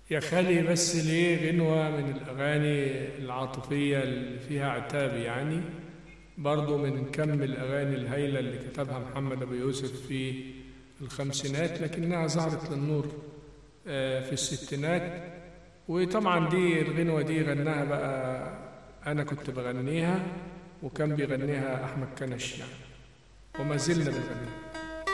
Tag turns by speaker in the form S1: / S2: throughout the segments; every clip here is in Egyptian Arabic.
S1: يا خالي بس ليه غنوة من الأغاني العاطفية اللي فيها عتاب يعني برضو من كم الأغاني الهايلة اللي كتبها محمد أبو يوسف في الخمسينات لكنها ظهرت للنور آه، في الستينات وطبعا دي الغنوة دي غناها بقى أنا كنت بغنيها وكان بيغنيها أحمد كنش يعني وما زلنا بنغنيها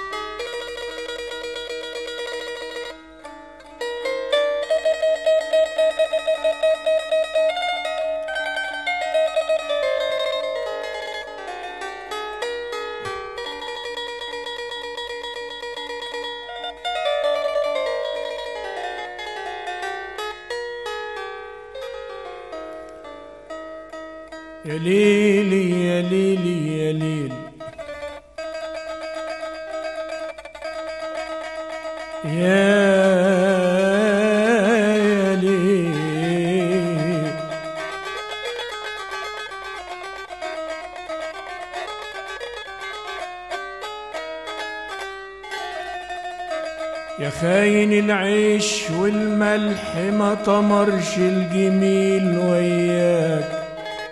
S1: يا ليلي يا ليلي يا ليل يا ليل يا خاين العيش والملح ما طمرش الجميل وياك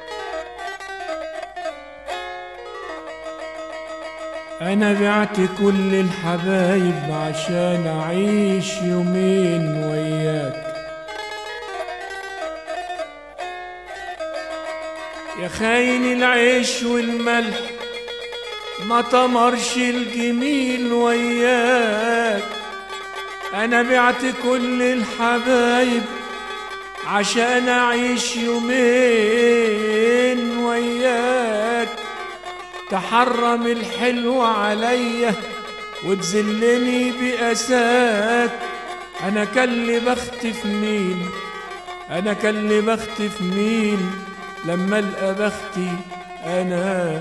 S1: أنا بعت كل الحبايب عشان أعيش يومين وياك يا خاين العيش والملح ما طمرش الجميل وياك أنا بعت كل الحبايب عشان أعيش يومين وياك تحرم الحلو عليا وتذلني بأساك أنا كل بختف مين أنا كل بختف مين لما ألقى بختي أنا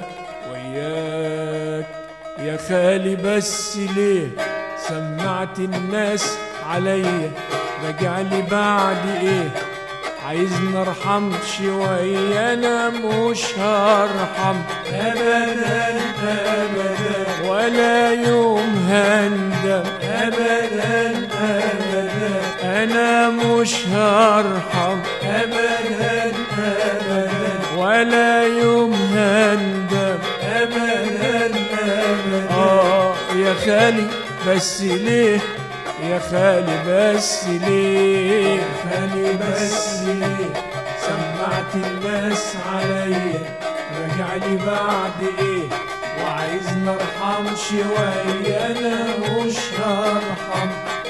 S1: وياك يا خالي بس ليه سمعت الناس عليا رجعلي بعد ايه عايزني ارحم شوية انا مش هرحم ابدا ابدا ولا يوم هندم ابدا ابدا انا مش هرحم ابدا ابدا ولا يوم هندم ابدا ابدا اه يا خالي بس ليه يا خالي بس ليه يا خالي بس ليه سمعت الناس عليا رجع لي بعد ايه وعايزني ارحم شوية انا مش هرحم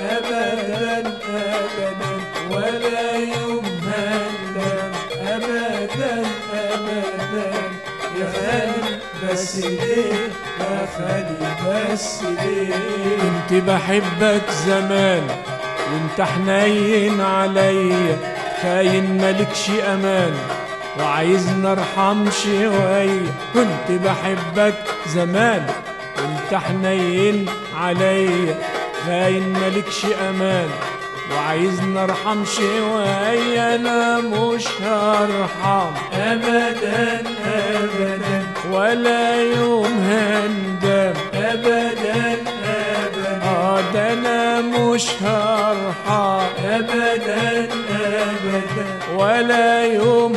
S1: ابدا ابدا ولا يوم هندم ابدا ابدا يا خالي بس ليه يا خالي بس ليه كنت بحبك زمان وانت حنين عليا خاين مالكش امان وعايزني ارحم شوية كنت بحبك زمان وانت حنين عليا خاين مالكش امان وعايزني ارحم شوية انا مش هرحم ابدا ابدا ولا يوم هندم ابدا ابدا اه ده انا مش هرحم ابدا ابدا ولا يوم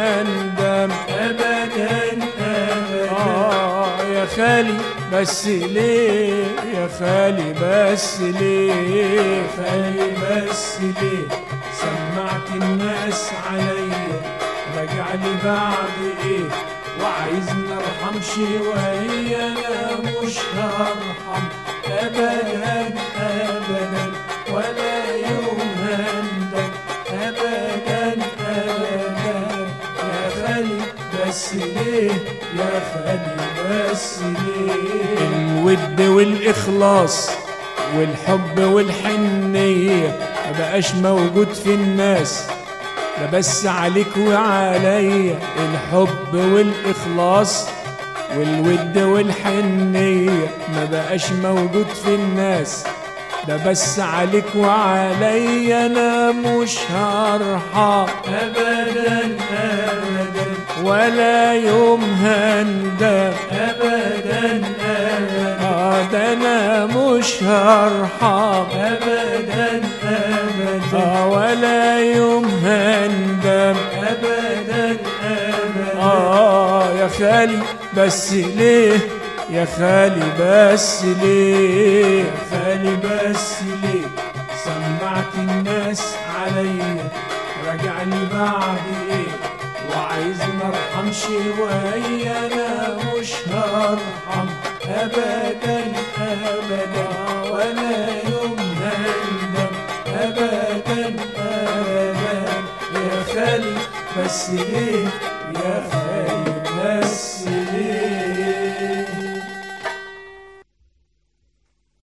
S1: هندم ابدا ابدا اه يا خالي بس ليه يا خالي بس ليه خالي بس ليه سمعت الناس عليا رجع لي بعد ايه وعايزني ارحم شوية انا مش هرحم ابدا ابدا ولا يوم هندم ابدا ابدا يا خالي بس ليه يا خالي بس ليه الود والاخلاص والحب والحنية ما بقاش موجود في الناس ده بس عليك وعليا الحب والإخلاص والود والحنية ما بقاش موجود في الناس ده بس عليك وعليا انا مش هرحم ابدا ابدا ولا يوم هندم ابدا ابدا ده انا مش هرحم ابدا ابدا ولا يوم هندم
S2: أبدا أبدا
S1: آه يا خالي بس ليه يا خالي بس ليه
S2: يا خالي بس ليه سمعت الناس عليا راجع لي بعد ايه وعايزني ارحم شوية انا مش هرحم ابدا ابدا ولا يوم هندم ابدا ابدا يا خالي بس ليه يا خالي بس